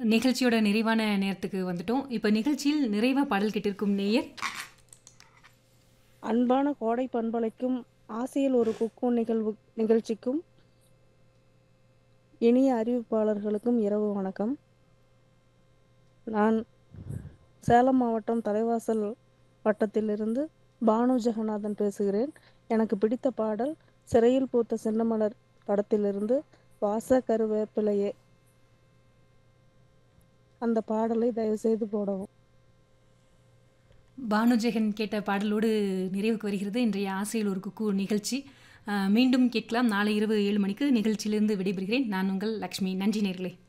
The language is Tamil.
நிகழ்ச்சியோட நிறைவான நேரத்துக்கு வந்துட்டோம். இப்ப நிகழ்ச்சியில் நிறைவா பாடல் கேட்டிருக்கும் நேயர் அன்பான கோடை பண்பலைக்கும், ஆசையில் ஒரு குக்கூ நிகழ்வு நிகழ்ச்சிக்கும், இனிய அறிவிப்பாளர்களுக்கும் இரவு வணக்கம். நான் சேலம் மாவட்டம் தலைவாசல் வட்டத்திலிருந்து பானு ஜெகநாதன் பேசுகிறேன். எனக்கு பிடித்த பாடல் சிறையில் பூத்த சின்னமலர் படத்திலிருந்து வாச கருவேப்பிலையே. அந்த பாடலை தயவுசெய்து போடவும். பானுஜெகன் கேட்ட பாடலோடு நிறைவுக்கு வருகிறது இன்றைய ஆசையில் ஒரு குக்கூ நிகழ்ச்சி. அ மீண்டும் கேட்கலாம் நாளை இரவு 7 மணிக்கு. நிகழ்ச்சியிலிருந்து விடைபெறுகிறேன். நான் உங்கள் லக்ஷ்மி. நன்றி நேயர்களே!